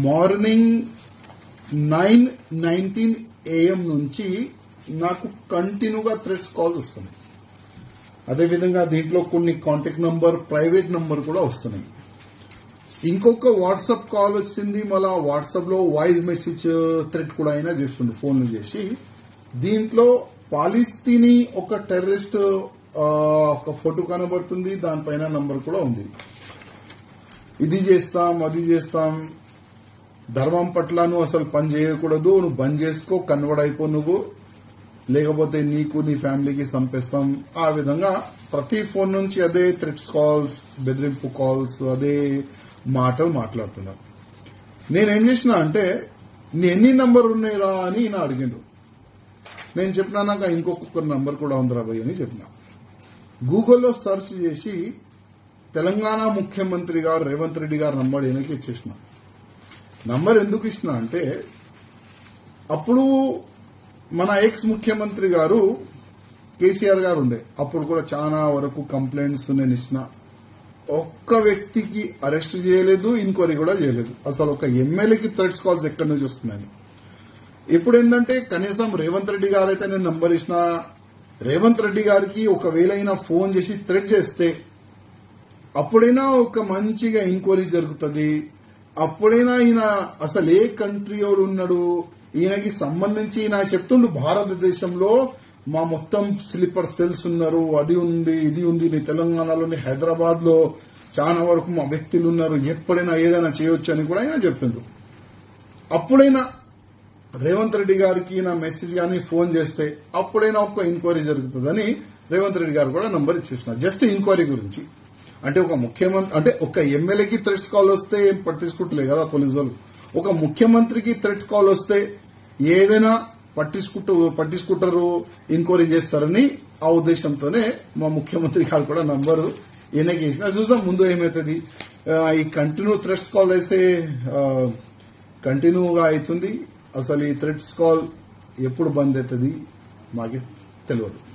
morning nine nineteen AM నుంచి నాకు కంటిన్యూగా థ్రెడ్స్ కాల్స్ వస్తున్నాయి అదేవిధంగా దీంట్లో కొన్ని కాంటాక్ట్ నంబర్ ప్రైవేట్ నంబర్ కూడా వస్తున్నాయి ఇంకొక వాట్సాప్ కాల్ వచ్చింది మళ్ళా వాట్సాప్ లో వాయిస్ మెసేజ్ థ్రెడ్ కూడా అయినా చేస్తుండే ఫోన్లు చేసి దీంట్లో పాలిస్తీనీ ఒక టెర్రరిస్ట్ ఆ, ఒక ఫోటో కనబడుతుంది దానిపైన నంబర్ కూడా ఉంది ఇది చేస్తాం అది చేస్తాం ధర్మం పట్ల నువ్వు అసలు పని చేయకూడదు నువ్వు బంద్ చేసుకో కన్వర్ట్ అయిపో నువ్వు లేకపోతే నీకు నీ ఫ్యామిలీకి చంపేస్తాం ఆ విధంగా ప్రతి ఫోన్ నుంచి అదే థ్రెట్స్ కాల్స్ బెదిరింపు కాల్స్ అదే మాటలు మాట్లాడుతున్నారు నేనేం చేసిన అంటే నీ ఎన్ని నంబర్ ఉన్నాయిరా అని ఈయన అడిగిండు నేను చెప్పినా నాకు ఇంకొక నంబర్ కూడా ఉందిరా భయ్ అని చెప్పిన గూగుల్లో సెర్చ్ చేసి తెలంగాణ ముఖ్యమంత్రి గారు రేవంత్ రెడ్డి గారు నంబర్ ఈయనకి ఇచ్చేసిన నంబర్ ఎందుకు ఇచ్చిన అంటే అప్పుడు మన ఎక్స్ ముఖ్యమంత్రి గారు కేసీఆర్ గారు ఉండే అప్పుడు కూడా చాలా వరకు కంప్లైంట్స్ నేను ఇచ్చిన ఒక్క వ్యక్తికి అరెస్ట్ చేయలేదు ఇంక్వైరీ కూడా చేయలేదు అసలు ఒక ఎమ్మెల్యేకి థ్రెడ్స్ కాల్స్ ఎక్కడి నుంచి వస్తున్నాయని ఇప్పుడు ఏంటంటే కనీసం రేవంత్ రెడ్డి గారు అయితే నేను నంబర్ ఇచ్చిన రేవంత్ రెడ్డి గారికి ఒకవేళ అయినా ఫోన్ చేసి థ్రెడ్ చేస్తే అప్పుడైనా ఒక మంచిగా ఎంక్వైరీ జరుగుతుంది అప్పుడైనా ఈయన అసలు ఏ కంట్రీ వాడు ఉన్నాడు ఈయనకి సంబంధించి ఈయన చెప్తుండు భారతదేశంలో మా మొత్తం స్లీపర్ సెల్స్ ఉన్నారు అది ఉంది ఇది ఉంది నీ తెలంగాణలోని హైదరాబాద్ లో చాలా వరకు మా వ్యక్తులు ఉన్నారు ఎప్పుడైనా ఏదైనా చేయొచ్చు అని కూడా ఆయన చెప్తుండు అప్పుడైనా రేవంత్ రెడ్డి గారికి నా మెసేజ్ కానీ ఫోన్ చేస్తే అప్పుడైనా ఒక్క ఎంక్వైరీ జరుగుతుందని రేవంత్ రెడ్డి గారు కూడా నంబర్ ఇచ్చేసిన జస్ట్ ఎంక్వైరీ గురించి అంటే ఒక ముఖ్యమంత్రి అంటే ఒక ఎమ్మెల్యేకి థ్రెట్స్ కాల్ వస్తే ఏం పట్టించుకుంటలే కదా పోలీసు వాళ్ళు ఒక ముఖ్యమంత్రికి థ్రెట్ కాల్ వస్తే ఏదైనా పట్టించుకుంటూ పట్టించుకుంటారు ఎంక్వైరీ చేస్తారని ఆ ఉద్దేశంతోనే మా ముఖ్యమంత్రి గారు కూడా నంబరు ఈయనకి ఇచ్చిన చూద్దాం ముందు ఏమవుతుంది ఆ, ఈ కంటిన్యూ థ్రెట్స్ కాల్ అయితే కంటిన్యూగా అవుతుంది అసలు ఈ థ్రెడ్స్ కాల్ ఎప్పుడు బంద్ అవుతుంది మాకే తెలియదు